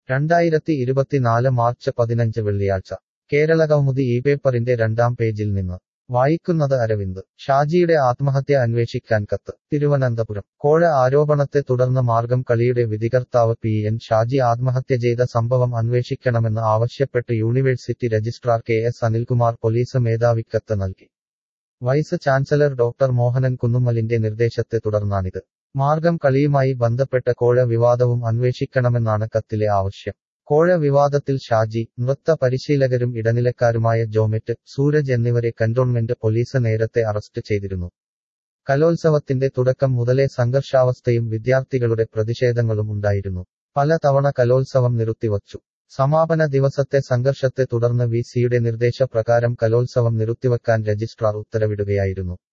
രണ്ടായിരത്തി ഇരുപത്തിനാല് മാർച്ച് പതിനഞ്ച് വെള്ളിയാഴ്ച കേരള കൗമുദി ഈ പേപ്പറിന്റെ രണ്ടാം പേജിൽ നിന്ന് വായിക്കുന്നത് അരവിന്ദ് ഷാജിയുടെ ആത്മഹത്യ അന്വേഷിക്കാൻ കത്ത് തിരുവനന്തപുരം കോഴ ആരോപണത്തെ തുടർന്ന് മാർഗം കളിയുടെ വിധികർത്താവ് പി എൻ ഷാജി ആത്മഹത്യ ചെയ്ത സംഭവം അന്വേഷിക്കണമെന്ന് ആവശ്യപ്പെട്ട് university registrar K S Anilkumar police മേധാവിക്കത്ത് നൽകി വൈസ് ചാൻസലർ ഡോക്ടർ മോഹനൻ കുന്നുമ്മലിന്റെ നിർദ്ദേശത്തെ തുടർന്നാണിത് മാർഗം കളിയുമായി ബന്ധപ്പെട്ട കോഴ വിവാദവും അന്വേഷിക്കണമെന്നാണ് കത്തിലെ ആവശ്യം കോഴ വിവാദത്തിൽ ഷാജി നൃത്ത പരിശീലകരും ഇടനിലക്കാരുമായ ജോമെറ്റ് സൂരജ് എന്നിവരെ കന്റോൺമെന്റ് പോലീസ് നേരത്തെ അറസ്റ്റ് ചെയ്തിരുന്നു കലോത്സവത്തിന്റെ തുടക്കം മുതലേ സംഘർഷാവസ്ഥയും വിദ്യാർത്ഥികളുടെ പ്രതിഷേധങ്ങളും ഉണ്ടായിരുന്നു പല തവണ കലോത്സവം നിർത്തിവച്ചു സമാപന ദിവസത്തെ സംഘർഷത്തെ തുടർന്ന് വി സിയുടെ നിർദ്ദേശപ്രകാരം കലോത്സവം നിർത്തിവെക്കാൻ രജിസ്ട്രാർ ഉത്തരവിടുകയായിരുന്നു